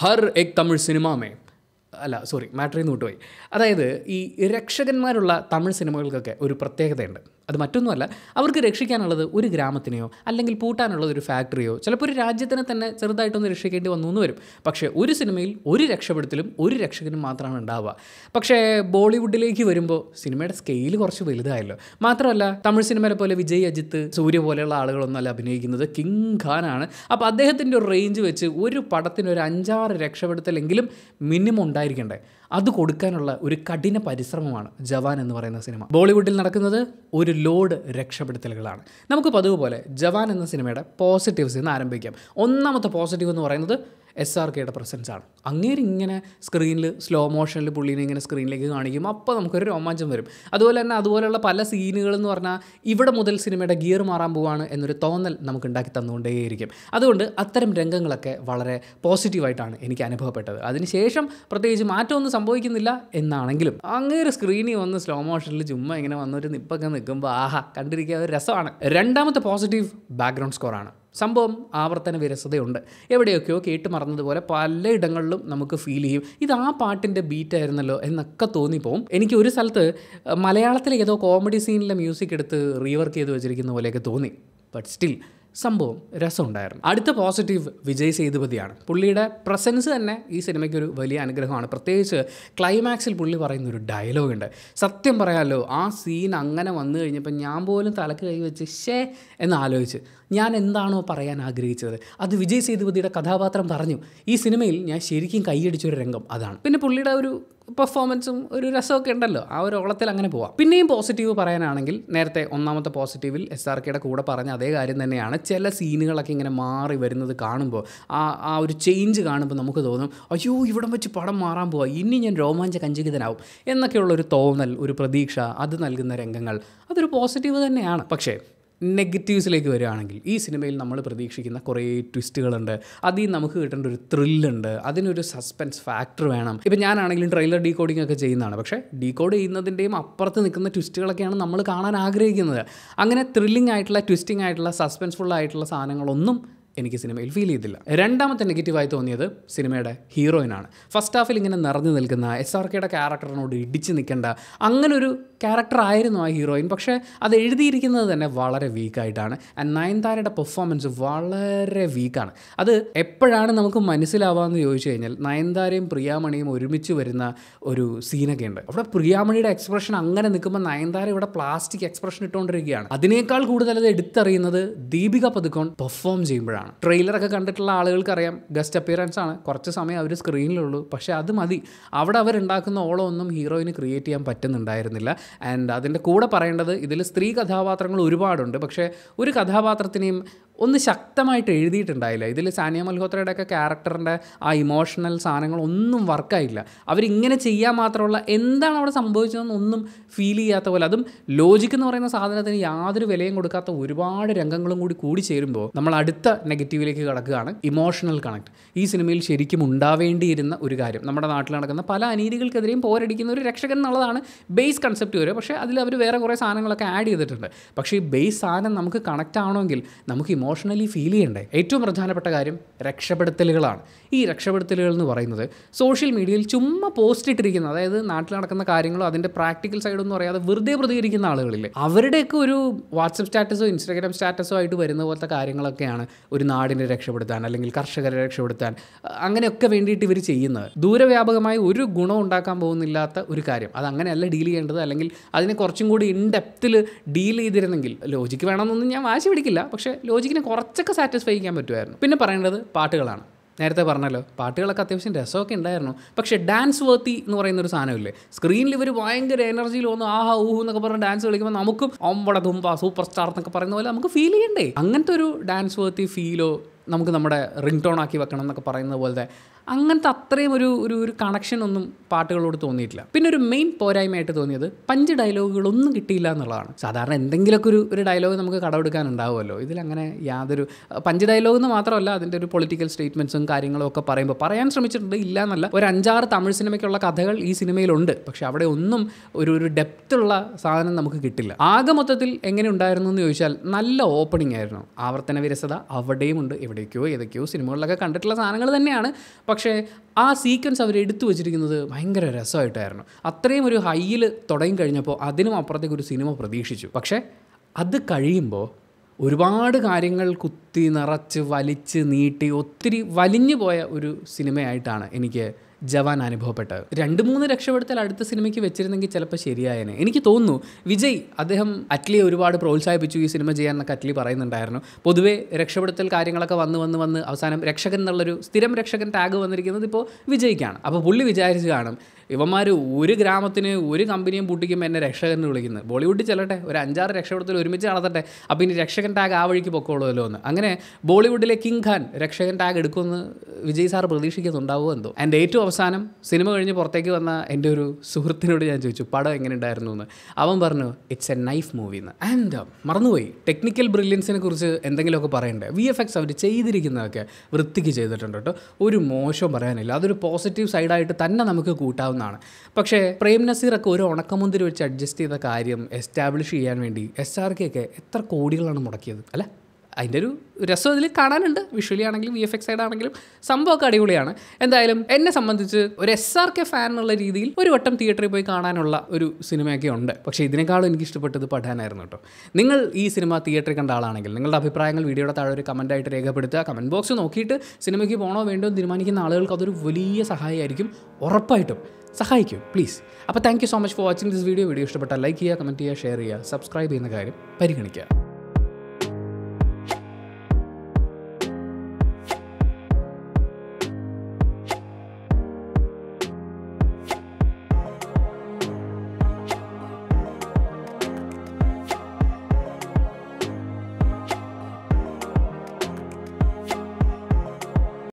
ഹർ എക് തമിഴ് സിനിമ മേ അല്ല സോറി മാറ്ററിൽ നിന്ന് വിട്ടുപോയി അതായത് ഈ രക്ഷകന്മാരുള്ള തമിഴ് സിനിമകൾക്കൊക്കെ ഒരു പ്രത്യേകതയുണ്ട് അത് മറ്റൊന്നുമല്ല അവർക്ക് രക്ഷിക്കാനുള്ളത് ഒരു ഗ്രാമത്തിനെയോ അല്ലെങ്കിൽ പൂട്ടാനുള്ളത് ഒരു ഫാക്ടറിയോ ചിലപ്പോൾ ഒരു രാജ്യത്തിനെ തന്നെ ചെറുതായിട്ടൊന്ന് രക്ഷിക്കേണ്ടി വന്നു എന്ന് വരും പക്ഷേ ഒരു സിനിമയിൽ ഒരു രക്ഷപ്പെടുത്തലും ഒരു രക്ഷകനും മാത്രമാണ് ഉണ്ടാവുക പക്ഷേ ബോളിവുഡിലേക്ക് വരുമ്പോൾ സിനിമയുടെ സ്കെയിൽ കുറച്ച് വലുതായല്ലോ മാത്രമല്ല തമിഴ് സിനിമയിലെ പോലെ വിജയ് അജിത്ത് സൂര്യ പോലെയുള്ള ആളുകളൊന്നും അല്ല അഭിനയിക്കുന്നത് കിങ് ഖാനാണ് അപ്പോൾ അദ്ദേഹത്തിൻ്റെ ഒരു റേഞ്ച് വെച്ച് ഒരു പടത്തിന് ഒരു അഞ്ചാറ് രക്ഷപ്പെടുത്തലെങ്കിലും മിനിമം ഉണ്ടായിരിക്കണ്ടേ അത് കൊടുക്കാനുള്ള ഒരു കഠിന പരിശ്രമമാണ് ജവാൻ എന്ന് പറയുന്ന സിനിമ ബോളിവുഡിൽ നടക്കുന്നത് ഒരു ലോഡ് രക്ഷപ്പെടുത്തലുകളാണ് നമുക്ക് പതിവ് പോലെ ജവാൻ എന്ന സിനിമയുടെ പോസിറ്റീവ്സ് എന്ന് ആരംഭിക്കാം ഒന്നാമത്തെ പോസിറ്റീവ് എന്ന് പറയുന്നത് എസ് ആർ കെയുടെ പ്രസൻസ് ആണ് അങ്ങേര് ഇങ്ങനെ സ്ക്രീനിൽ സ്ലോ മോഷനിൽ പുള്ളീനെ ഇങ്ങനെ സ്ക്രീനിലേക്ക് കാണിക്കും അപ്പോൾ നമുക്കൊരു രോമാഞ്ചം വരും അതുപോലെ തന്നെ അതുപോലെയുള്ള പല സീനുകൾ എന്ന് പറഞ്ഞാൽ ഇവിടെ മുതൽ സിനിമയുടെ ഗിയർ മാറാൻ പോവാണ് എന്നൊരു തോന്നൽ നമുക്ക് ഉണ്ടാക്കി തന്നുകൊണ്ടേയിരിക്കും അതുകൊണ്ട് അത്തരം രംഗങ്ങളൊക്കെ വളരെ പോസിറ്റീവായിട്ടാണ് എനിക്ക് അനുഭവപ്പെട്ടത് അതിനുശേഷം പ്രത്യേകിച്ച് മാറ്റമൊന്നും സംഭവിക്കുന്നില്ല എന്നാണെങ്കിലും അങ്ങേര് സ്ക്രീനിൽ വന്ന് സ്ലോ മോഷനിൽ ചുമ്മാ ഇങ്ങനെ വന്നൊരു നിപ്പൊക്കെ നിൽക്കുമ്പോൾ ആഹാ കണ്ടിരിക്കുക ഒരു രസമാണ് രണ്ടാമത്തെ പോസിറ്റീവ് ബാക്ക്ഗ്രൗണ്ട് സ്കോറാണ് സംഭവം ആവർത്തന വിരസതയുണ്ട് എവിടെയൊക്കെയോ കേട്ട് മറന്നതുപോലെ പലയിടങ്ങളിലും നമുക്ക് ഫീൽ ചെയ്യും ഇത് ആ പാട്ടിൻ്റെ ബീറ്റ് ആയിരുന്നല്ലോ എന്നൊക്കെ തോന്നിപ്പോവും എനിക്ക് ഒരു സ്ഥലത്ത് അഹ്, മലയാളത്തിലെ ഏതോ കോമഡി സീനിലെ മ്യൂസിക് എടുത്ത് റീവർക്ക് ചെയ്ത് വെച്ചിരിക്കുന്ന പോലെയൊക്കെ തോന്നി ബട്ട് സ്റ്റിൽ സംഭവം രസമുണ്ടായിരുന്നു അടുത്ത പോസിറ്റീവ് വിജയ് സേതുപതിയാണ് പുള്ളിയുടെ പ്രസൻസ് തന്നെ ഈ സിനിമയ്ക്ക് ഒരു വലിയ അനുഗ്രഹമാണ് പ്രത്യേകിച്ച് ക്ലൈമാക്സിൽ പുള്ളി പറയുന്ന ഒരു ഡയലോഗ് ഉണ്ട് സത്യം പറയാമല്ലോ ആ സീൻ അങ്ങനെ വന്നു കഴിഞ്ഞപ്പോൾ ഞാൻ പോലും തലക്ക് കൈ വെച്ച് ഷേ എന്ന് ആലോചിച്ച് ഞാൻ എന്താണോ പറയാൻ ആഗ്രഹിച്ചത് അത് വിജയ് സേതുപതിയുടെ കഥാപാത്രം പറഞ്ഞു ഈ സിനിമയിൽ ഞാൻ ശരിക്കും കൈയടിച്ചൊരു രംഗം അതാണ് പിന്നെ പുള്ളിയുടെ ഒരു പെർഫോമൻസും ഒരു രസമൊക്കെ ഉണ്ടല്ലോ ആ ഒരു ഓളത്തിൽ അങ്ങനെ പോവാം പിന്നെയും പോസിറ്റീവ് പറയാനാണെങ്കിൽ നേരത്തെ ഒന്നാമത്തെ പോസിറ്റീവിൽ എസ് ആർ കെയുടെ കൂടെ പറഞ്ഞ അതേ കാര്യം തന്നെയാണ് ചില സീനുകളൊക്കെ ഇങ്ങനെ മാറി വരുന്നത് കാണുമ്പോൾ ആ ആ ഒരു ചേഞ്ച് കാണുമ്പോൾ നമുക്ക് തോന്നും അയ്യോ ഇവിടം വെച്ച് പടം മാറാൻ പോവാ ഇനി ഞാൻ രോമാഞ്ച കഞ്ചികിതനാവും എന്നൊക്കെയുള്ള ഒരു തോന്നൽ ഒരു പ്രതീക്ഷ അത് നൽകുന്ന രംഗങ്ങൾ അതൊരു പോസിറ്റീവ് തന്നെയാണ് പക്ഷേ നെഗറ്റീവ്സിലേക്ക് വരികയാണെങ്കിൽ ഈ സിനിമയിൽ നമ്മൾ പ്രതീക്ഷിക്കുന്ന കുറേ ട്വിസ്റ്റുകളുണ്ട് അതിൽ നമുക്ക് കിട്ടേണ്ട ഒരു ത്രില്ലുണ്ട് അതിനൊരു സസ്പെൻസ് ഫാക്ടർ വേണം ഇപ്പം ഞാനാണെങ്കിലും ട്രെയിലർ ഡീകോഡിംഗ് ഒക്കെ ചെയ്യുന്നതാണ് പക്ഷേ ഡീകോഡ് ചെയ്യുന്നതിൻ്റെയും അപ്പുറത്ത് നിൽക്കുന്ന ട്വിസ്റ്റുകളൊക്കെയാണ് നമ്മൾ കാണാൻ ആഗ്രഹിക്കുന്നത് അങ്ങനെ ത്രില്ലിംഗ് ആയിട്ടുള്ള ട്വിസ്റ്റിംഗ് ആയിട്ടുള്ള സസ്പെൻസ്ഫുൾ ആയിട്ടുള്ള സാധനങ്ങളൊന്നും എനിക്ക് സിനിമയിൽ ഫീൽ ചെയ്തില്ല രണ്ടാമത്തെ നെഗറ്റീവായി തോന്നിയത് സിനിമയുടെ ഹീറോയിനാണ് ഫസ്റ്റ് ഹാഫിൽ ഇങ്ങനെ നിറഞ്ഞു നിൽക്കുന്ന എസ് ആർ കെയുടെ ക്യാരക്ടറിനോട് ഇടിച്ച് നിൽക്കേണ്ട അങ്ങനെ ഒരു ക്യാരക്ടർ ആയിരുന്നു ആ ഹീറോയിൻ പക്ഷേ അത് എഴുതിയിരിക്കുന്നത് തന്നെ വളരെ വീക്കായിട്ടാണ് ആൻഡ് നയൻതാരയുടെ പെർഫോമൻസ് വളരെ വീക്കാണ് അത് എപ്പോഴാണ് നമുക്ക് മനസ്സിലാവാമെന്ന് ചോദിച്ചു കഴിഞ്ഞാൽ നയൻതാരയും പ്രിയാമണിയും ഒരുമിച്ച് വരുന്ന ഒരു സീനൊക്കെ ഉണ്ട് അവിടെ പ്രിയാമണിയുടെ എക്സ്പ്രഷൻ അങ്ങനെ നിൽക്കുമ്പോൾ നയൻതാര ഇവിടെ പ്ലാസ്റ്റിക് എക്സ്പ്രഷൻ ഇട്ടുകൊണ്ടിരിക്കുകയാണ് അതിനേക്കാൾ കൂടുതൽ അത് എടുത്തറിയുന്നത് ദീപിക പതുക്കോൺ പെർഫോം ചെയ്യുമ്പോഴാണ് ട്രെയിലറൊക്കെ കണ്ടിട്ടുള്ള ആളുകൾക്ക് അറിയാം ഗസ്റ്റ് അപ്പിയറൻസ് ആണ് കുറച്ച് സമയം അവർ സ്ക്രീനിലുള്ളൂ പക്ഷേ അത് മതി അവിടെ അവരുണ്ടാക്കുന്ന ഓളം ഒന്നും ഹീറോയിന് ക്രിയേറ്റ് ചെയ്യാൻ പറ്റുന്നുണ്ടായിരുന്നില്ല ആൻഡ് അതിൻ്റെ കൂടെ പറയേണ്ടത് ഇതിൽ സ്ത്രീ കഥാപാത്രങ്ങൾ ഒരുപാടുണ്ട് പക്ഷേ ഒരു കഥാപാത്രത്തിനെയും ഒന്ന് ശക്തമായിട്ട് എഴുതിയിട്ടുണ്ടായില്ല ഇതിൽ സാനിയ മൽഹോത്രയുടെ ഒക്കെ ക്യാരക്ടറിൻ്റെ ആ ഇമോഷണൽ സാധനങ്ങൾ ഒന്നും വർക്കായില്ല അവരിങ്ങനെ ചെയ്യാൻ മാത്രമുള്ള എന്താണ് അവിടെ സംഭവിച്ചതെന്ന് ഒന്നും ഫീൽ ചെയ്യാത്ത പോലെ അതും ലോജിക് എന്ന് പറയുന്ന സാധനത്തിന് യാതൊരു വിലയും കൊടുക്കാത്ത ഒരുപാട് രംഗങ്ങളും കൂടി കൂടി ചേരുമ്പോൾ നമ്മൾ അടുത്ത നെഗറ്റീവിലേക്ക് കടക്കുകയാണ് ഇമോഷണൽ കണക്ട് ഈ സിനിമയിൽ ശരിക്കും ഉണ്ടാവേണ്ടിയിരുന്ന ഒരു കാര്യം നമ്മുടെ നാട്ടിൽ നടക്കുന്ന പല അനീതികൾക്കെതിരെയും പോരടിക്കുന്ന ഒരു രക്ഷകൻ എന്നുള്ളതാണ് ബേസ് കൺസെപ്റ്റ് വരെ പക്ഷേ അതിൽ അവർ വേറെ കുറേ സാധനങ്ങളൊക്കെ ആഡ് ചെയ്തിട്ടുണ്ട് പക്ഷേ ഈ ബേസ് സാധനം നമുക്ക് കണക്റ്റ് ആവണമെങ്കിൽ നമുക്ക് ഇമോഷണലി ഫീൽ ചെയ്യണ്ടേ ഏറ്റവും പ്രധാനപ്പെട്ട കാര്യം രക്ഷപ്പെടുത്തലുകളാണ് ഈ രക്ഷപ്പെടുത്തലുകൾ എന്ന് പറയുന്നത് സോഷ്യൽ മീഡിയയിൽ ചുമ്മാ പോസ്റ്റ് ഇട്ടിരിക്കുന്ന അതായത് നാട്ടിൽ നടക്കുന്ന കാര്യങ്ങളോ അതിൻ്റെ പ്രാക്ടിക്കൽ സൈഡൊന്നും അറിയാതെ വെറുതെ പ്രതികരിക്കുന്ന ആളുകളില്ലേ അവരുടെയൊക്കെ ഒരു വാട്സപ്പ് സ്റ്റാറ്റസോ ഇൻസ്റ്റാഗ്രാം സ്റ്റാറ്റസോ ആയിട്ട് വരുന്ന പോലത്തെ കാര്യങ്ങളൊക്കെയാണ് ഒരു നാടിനെ രക്ഷപ്പെടുത്താൻ അല്ലെങ്കിൽ കർഷകരെ രക്ഷപ്പെടുത്താൻ അഹ് അങ്ങനെയൊക്കെ വേണ്ടിയിട്ട് ഇവർ ചെയ്യുന്നത് ദൂരവ്യാപകമായി ഒരു ഗുണം ഉണ്ടാക്കാൻ പോകുന്നില്ലാത്ത ഒരു കാര്യം അത് അങ്ങനെയല്ല ഡീൽ ചെയ്യേണ്ടത് അല്ലെങ്കിൽ അതിനെ കുറച്ചും കൂടി ഇൻ ഡെപ്തിൽ ഡീൽ ചെയ്തിരുന്നെങ്കിൽ ലോജിക്ക് വേണമെന്നൊന്നും ഞാൻ വാശി പിടിക്കില്ല പക്ഷേ ലോജിക്കിനെ കുറച്ചൊക്കെ സാറ്റിസ്ഫൈ ചെയ്യാൻ പറ്റുമായിരുന്നു പിന്നെ പറയേണ്ടത് പാട്ടുകളാണ് നേരത്തെ പറഞ്ഞല്ലോ പാട്ടുകളൊക്കെ അത്യാവശ്യം രസമൊക്കെ ഉണ്ടായിരുന്നു പക്ഷേ ഡാൻസ് വേർത്തി എന്ന് പറയുന്ന ഒരു സാധനമില്ലേ സ്ക്രീനിൽ ഇവർ ഭയങ്കര എനർജിയിൽ വന്ന് ആഹാ ഊഹു എന്നൊക്കെ പറഞ്ഞ് ഡാൻസ് കളിക്കുമ്പോൾ നമുക്കും ഒമ്പട തുമ്പ സൂപ്പർ സ്റ്റാർ എന്നൊക്കെ പറയുന്ന പോലെ നമുക്ക് ഫീൽ ചെയ്യണ്ടേ അങ്ങനത്തെ ഒരു ഡാൻസ് വേർത്തി ഫീലോ നമുക്ക് നമ്മുടെ റിംഗ് ടോൺ ആക്കി വെക്കണം എന്നൊക്കെ പറയുന്നത് പോലത്തെ അങ്ങനത്തെ അത്രയും ഒരു ഒരു ഒരു കണക്ഷൻ ഒന്നും പാട്ടുകളോട് തോന്നിയിട്ടില്ല പിന്നെ ഒരു മെയിൻ പോരായ്മയായിട്ട് തോന്നിയത് പഞ്ച് ഡയലോഗുകളൊന്നും കിട്ടിയില്ല എന്നുള്ളതാണ് സാധാരണ എന്തെങ്കിലുമൊക്കെ ഒരു ഒരു ഡയലോഗ് നമുക്ക് കടമെടുക്കാനുണ്ടാവുമല്ലോ ഇതിലങ്ങനെ യാതൊരു പഞ്ച് ഡയലോഗ് എന്ന് മാത്രമല്ല അതിൻ്റെ ഒരു പൊളിറ്റിക്കൽ സ്റ്റേറ്റ്മെൻറ്റ്സും കാര്യങ്ങളും ഒക്കെ പറയുമ്പോൾ പറയാൻ ശ്രമിച്ചിട്ടുണ്ട് ഇല്ല എന്നല്ല ഒരു അഞ്ചാറ് തമിഴ് സിനിമയ്ക്കുള്ള കഥകൾ ഈ സിനിമയിലുണ്ട് പക്ഷെ അവിടെ ഒന്നും ഒരു ഒരു ഡെപ്തുള്ള സാധനം നമുക്ക് കിട്ടില്ല ആകെ മൊത്തത്തിൽ എങ്ങനെ ഉണ്ടായിരുന്നു എന്ന് ചോദിച്ചാൽ നല്ല ഓപ്പണിംഗ് ആയിരുന്നു ആവർത്തന വിരസത അവിടെയും ഉണ്ട് എവിടേക്കോ ഏതൊക്കെയോ സിനിമകളിലൊക്കെ കണ്ടിട്ടുള്ള സാധനങ്ങൾ തന്നെയാണ് പക്ഷേ ആ സീക്വൻസ് അവർ എടുത്തു വെച്ചിരിക്കുന്നത് ഭയങ്കര രസമായിട്ടായിരുന്നു അത്രയും ഒരു ഹൈയിൽ തുടങ്ങി കഴിഞ്ഞപ്പോൾ അതിനും അപ്പുറത്തേക്ക് ഒരു സിനിമ പ്രതീക്ഷിച്ചു പക്ഷേ അത് കഴിയുമ്പോൾ ഒരുപാട് കാര്യങ്ങൾ കുത്തി നിറച്ച് വലിച്ച് നീട്ടി ഒത്തിരി വലിഞ്ഞു പോയ ഒരു സിനിമയായിട്ടാണ് എനിക്ക് ജവാൻ അനുഭവപ്പെട്ടത് രണ്ട് മൂന്ന് രക്ഷപ്പെടുത്തൽ അടുത്ത സിനിമയ്ക്ക് വെച്ചിരുന്നെങ്കിൽ ചിലപ്പോൾ ശരിയായേനെ എനിക്ക് തോന്നുന്നു വിജയ് അദ്ദേഹം അറ്റ്ലിയെ ഒരുപാട് പ്രോത്സാഹിപ്പിച്ചു ഈ സിനിമ ചെയ്യാൻ എന്നൊക്കെ അറ്റ്ലി പറയുന്നുണ്ടായിരുന്നു പൊതുവേ രക്ഷപ്പെടുത്തൽ കാര്യങ്ങളൊക്കെ വന്ന് വന്ന് വന്ന് അവസാനം രക്ഷകൻ എന്നുള്ളൊരു സ്ഥിരം രക്ഷകൻ ടാഗ് വന്നിരിക്കുന്നത് ഇപ്പോൾ വിജയ്ക്കാണ് അപ്പോൾ പുള്ളി വിചാരിച്ച് കാണും ഇവന്മാർ ഒരു ഗ്രാമത്തിന് ഒരു കമ്പനിയും പൂട്ടിക്കുമ്പോൾ എന്നെ രക്ഷകൻ എന്ന് വിളിക്കുന്നത് ബോളിവുഡിൽ ചെല്ലട്ടെ ഒരു അഞ്ചാറ് രക്ഷപ്പെടുത്തൽ ഒരുമിച്ച് നടത്തട്ടെ അപ്പോൾ ഇനി രക്ഷകൻ ടാഗ് ആ വഴിക്ക് പൊക്കോളുമല്ലോ എന്ന് അങ്ങനെ ബോളിവുഡിലെ കിങ് ഖാൻ രക്ഷകൻ ടാഗ് എടുക്കുമെന്ന് വിജയ് സാർ പ്രതീക്ഷിക്കുന്നുണ്ടാവുമോ എന്തോ ആൻഡ് ഏറ്റവും അവസാനം സിനിമ കഴിഞ്ഞ് പുറത്തേക്ക് വന്ന എൻ്റെ ഒരു സുഹൃത്തിനോട് ഞാൻ ചോദിച്ചു പടം എങ്ങനെ ഉണ്ടായിരുന്നു എന്ന് അവൻ പറഞ്ഞു ഇറ്റ്സ് എ നൈഫ് മൂവി എന്ന് ആൻഡ് മറന്നുപോയി ടെക്നിക്കൽ ബ്രില്യൻസിനെ കുറിച്ച് എന്തെങ്കിലുമൊക്കെ പറയണ്ടേ വി എഫ് എക്സ് അവർ ചെയ്തിരിക്കുന്നതൊക്കെ വൃത്തിക്ക് ചെയ്തിട്ടുണ്ട് കേട്ടോ ഒരു മോശം പറയാനില്ല അതൊരു പോസിറ്റീവ് സൈഡായിട്ട് തന്നെ നമുക്ക് കൂട്ടാവുന്നതാണ് പക്ഷേ പ്രേം നസീറൊക്കെ ഒരു ഉണക്കമുന്തിരി വെച്ച് അഡ്ജസ്റ്റ് ചെയ്ത കാര്യം എസ്റ്റാബ്ലിഷ് ചെയ്യാൻ വേണ്ടി എസ് ആർ കെ ഒക്കെ എത്ര കോടികളാണ് മുടക്കിയത് അല്ല അതിൻ്റെ ഒരു രസം ഇതിൽ കാണാനുണ്ട് വിഷ്വലി ആണെങ്കിലും വി എഫ് എക്സ് സൈഡ് ആണെങ്കിലും സംഭവമൊക്കെ അടിപൊളിയാണ് എന്തായാലും എന്നെ സംബന്ധിച്ച് ഒരു എസ് ആർ കെ ഫാൻ എന്നുള്ള രീതിയിൽ ഒരു വട്ടം തിയേറ്ററിൽ പോയി കാണാനുള്ള ഒരു സിനിമയൊക്കെ ഉണ്ട് പക്ഷേ ഇതിനേക്കാളും എനിക്ക് ഇഷ്ടപ്പെട്ടത് പഠാനായിരുന്നു കേട്ടോ നിങ്ങൾ ഈ സിനിമ തിയേറ്ററിൽ കണ്ട ആളാണെങ്കിൽ നിങ്ങളുടെ അഭിപ്രായങ്ങൾ വീഡിയോയുടെ താഴെ ഒരു കമൻറ്റായിട്ട് രേഖപ്പെടുത്തുക കമൻറ്റ് ബോക്സ് നോക്കിയിട്ട് സിനിമയ്ക്ക് പോകണോ വേണ്ടോ എന്ന് തീരുമാനിക്കുന്ന ആളുകൾക്ക് അതൊരു വലിയ സഹായമായിരിക്കും ഉറപ്പായിട്ടും സഹായിക്കും പ്ലീസ് അപ്പോൾ thank you so much for watching this video video ഇഷ്ടപ്പെട്ടാൽ ലൈക്ക് ചെയ്യുക കമൻറ്റ് ചെയ്യുക ഷെയർ ചെയ്യുക സബ്സ്ക്രൈബ് ചെയ്യുന്ന കാര്യം പരിഗണിക്കുക